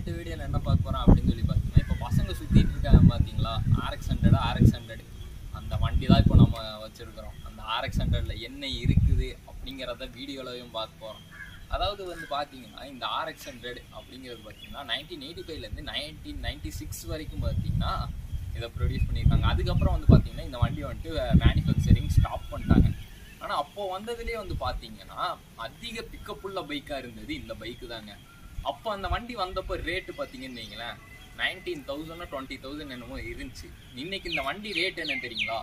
இன்னைட்டு வீடியோவில் என்ன பார்க்க போகிறோம் அப்படின்னு சொல்லி பார்த்தீங்கன்னா இப்போ பசங்க சுற்றிட்டு இருக்காங்க பார்த்தீங்களா ஆர்எக்ஸ் ஹண்ட்ரட் ஆர்எக்ஸ் ஹண்ட்ரட் அந்த வண்டி தான் இப்போ நம்ம வச்சுருக்கிறோம் அந்த ஆர்எக்ஸ் ஹண்ட்ரடில் என்ன இருக்குது அப்படிங்கிறத வீடியோலையும் பார்க்க போகிறோம் அதாவது வந்து பார்த்தீங்கன்னா இந்த ஆர்எக்ஸ் ஹண்ட்ரட் அப்படிங்கிறது பார்த்தீங்கன்னா நைன்டீன் எயிட்டி ஃபைவ்லேருந்து நைன்டீன் நைன்டி சிக்ஸ் வரைக்கும் பார்த்தீங்கன்னா இதை ப்ரொடியூஸ் பண்ணியிருக்காங்க அதுக்கப்புறம் வந்து பார்த்தீங்கன்னா இந்த வண்டி வந்துட்டு மேனுஃபேக்சரிங் ஸ்டாப் பண்ணிட்டாங்க ஆனால் அப்போ வந்ததுலேயே வந்து பார்த்தீங்கன்னா அதிக பிக்கப் உள்ள பைக்காக இருந்தது இந்த பைக்கு தாங்க அப்போ அந்த வண்டி வந்தப்போ ரேட்டு பார்த்தீங்கன்னு வைங்களேன் நைன்டீன் தௌசண்ட் டுவெண்ட்டி தௌசண்ட் என்னமோ இருந்துச்சு இன்னைக்கு இந்த வண்டி ரேட் என்ன தெரியுங்களா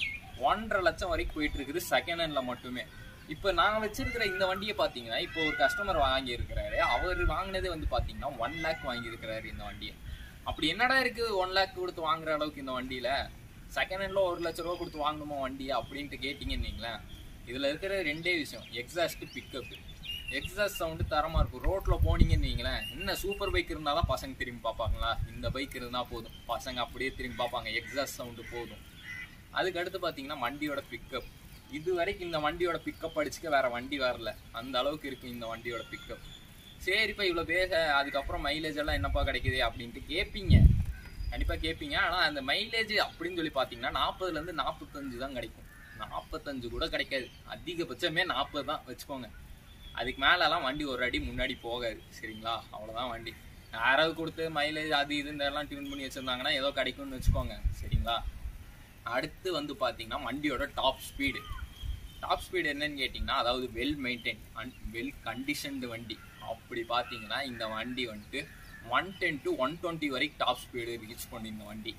ஒன்றரை லட்சம் வரைக்கும் போயிட்டு இருக்குது செகண்ட் ஹேண்டில் மட்டுமே இப்போ நான் வச்சிருக்கிற இந்த வண்டியை பார்த்தீங்கன்னா இப்போ ஒரு கஸ்டமர் வாங்கியிருக்கிறாரு அவர் வாங்கினதே வந்து பார்த்தீங்கன்னா ஒன் லேக் வாங்கியிருக்கிறாரு இந்த வண்டியை அப்படி என்னடா இருக்குது ஒன் லேக் கொடுத்து வாங்குற அளவுக்கு இந்த வண்டியில் செகண்ட் ஹேண்டில் ஒரு லட்ச ரூபா கொடுத்து வாங்கணுமா வண்டியை அப்படின்ட்டு கேட்டிங்கன்னு வைங்களேன் இதில் இருக்கிற ரெண்டே விஷயம் எக்ஸாஸ்ட் பிக்கப் எக்ஸாஸ்ட் சவுண்டு தரமாக இருக்கும் ரோட்டில் போனீங்கன்னு வைங்களேன் என்ன சூப்பர் பைக் இருந்தால் தான் பசங்க திரும்பி பார்ப்பாங்களா இந்த பைக் இருந்தால் போதும் பசங்க அப்படியே திரும்பி பார்ப்பாங்க எக்ஸாஸ்ட் சவுண்டு போதும் அதுக்கு அடுத்து பார்த்தீங்கன்னா வண்டியோட பிக்கப் இது வரைக்கும் இந்த வண்டியோட பிக்கப் அடிச்சுக்க வேற வண்டி வரல அந்த அளவுக்கு இருக்கு இந்த வண்டியோட பிக்கப் சரிப்பா இவ்வளோ பேச அதுக்கப்புறம் மைலேஜ் எல்லாம் என்னப்பா கிடைக்குது அப்படின்ட்டு கேட்பீங்க கண்டிப்பாக கேட்பீங்க ஆனால் அந்த மைலேஜ் அப்படின்னு சொல்லி பார்த்தீங்கன்னா நாற்பதுலேருந்து நாற்பத்தஞ்சு தான் கிடைக்கும் நாற்பத்தஞ்சு கூட கிடைக்காது அதிகபட்சமே நாற்பது தான் வச்சுக்கோங்க அதுக்கு மேலெல்லாம் வண்டி ஒரு அடி முன்னாடி போகாது சரிங்களா அவ்வளோதான் வண்டி யாராவது கொடுத்து மைலேஜ் அது இது இந்த எல்லாம் டியூன் பண்ணி வச்சுருந்தாங்கன்னா ஏதோ கிடைக்கும்னு வச்சுக்கோங்க சரிங்களா அடுத்து வந்து பார்த்தீங்கன்னா வண்டியோட டாப் ஸ்பீடு டாப் ஸ்பீடு என்னன்னு கேட்டிங்கன்னா அதாவது well maintain and well conditioned வண்டி அப்படி பார்த்தீங்கன்னா இந்த வண்டி வந்துட்டு one ten to one twenty வரைக்கும் டாப் ஸ்பீடு ரீச் பண்ணி இந்த வண்டி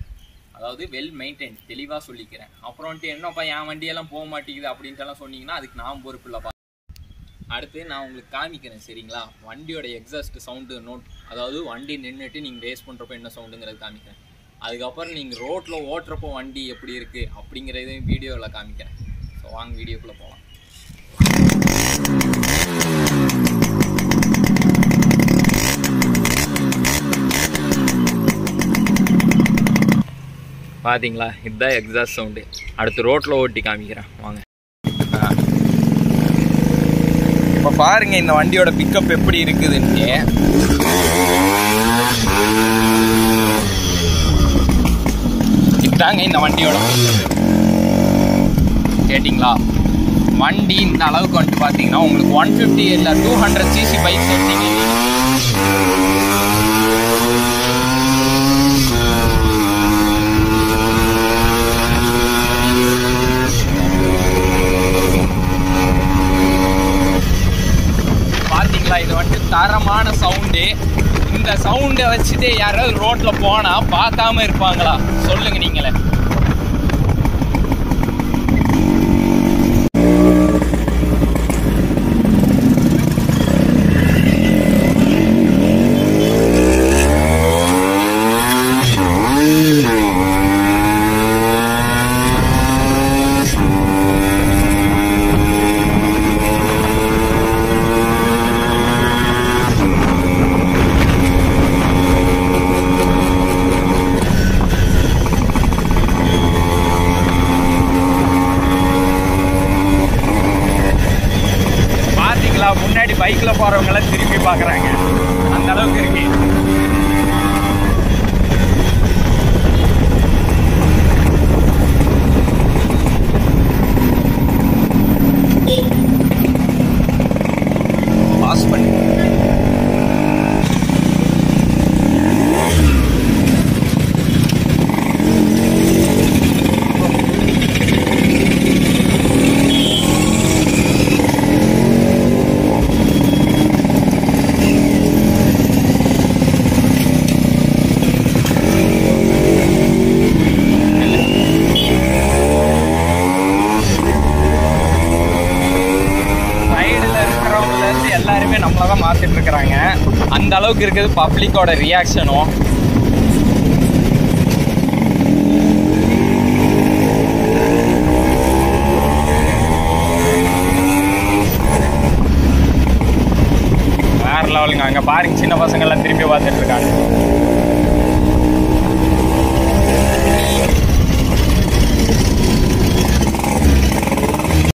அதாவது வெல் மெயின்டைன் தெளிவாக சொல்லிக்கிறேன் அப்புறம் வந்துட்டு என்னப்பா என் வண்டியெல்லாம் போக மாட்டேங்குது அப்படின்ட்டுலாம் சொன்னீங்கன்னா அதுக்கு நான் பொறுப்பு இல்லைப்பா அடுத்து நான் உங்களுக்கு காமிக்கிறேன் சரிங்களா வண்டியோட எக்ஸாஸ்ட் சவுண்டு நோட் அதாவது வண்டி நின்றுட்டு நீங்கள் ரேஸ் பண்ணுறப்போ என்ன சவுண்டுங்கிறது காமிக்கிறேன் அதுக்கப்புறம் நீங்கள் ரோட்டில் ஓட்டுறப்போ வண்டி எப்படி இருக்குது அப்படிங்கிறதையும் வீடியோவில் காமிக்கிறேன் ஸோ வாங்க வீடியோக்குள்ளே போகலாம் பார்த்தீங்களா இதுதான் எக்ஸாஸ்ட் சவுண்டு அடுத்து ரோட்டில் ஓட்டி காமிக்கிறேன் வாங்க இப்போ பாருங்க இந்த வண்டியோட பிக்கப் எப்படி இருக்குதுன்னு இதுதாங்க இந்த வண்டியோட கேட்டிங்களா வண்டி இந்த அளவுக்கு வந்துட்டு பார்த்தீங்கன்னா உங்களுக்கு ஒன் ஃபிஃப்டி இல்லை டூ ஹண்ட்ரட் சிசி பைக் எடுத்தீங்க பாத்தீங்களா இது வந்துட்டு தரமான சவுண்டு இந்த சவுண்டை வச்சுட்டு யாராவது ரோட்ல போனா பார்க்காம இருப்பாங்களா சொல்லுங்க நீங்களே பாத்தீங்களா முன்னாடி பைக்ல போறவங்க எல்லாம் திரும்பி பாக்குறாங்க அந்த அளவுக்கு இருக்கு பாஸ் பண்ணி சைடில் இருக்கிறவங்கல இருந்து எல்லாருமே நம்மள தான் மாத்திட்டு இருக்கிறாங்க அந்த அளவுக்கு இருக்குது பப்ளிக்கோட ரியாக்ஷனும் வேற லெவலுங்க அங்கே பாருங்க சின்ன பசங்க எல்லாம் திரும்பி பார்த்துட்டு இருக்காங்க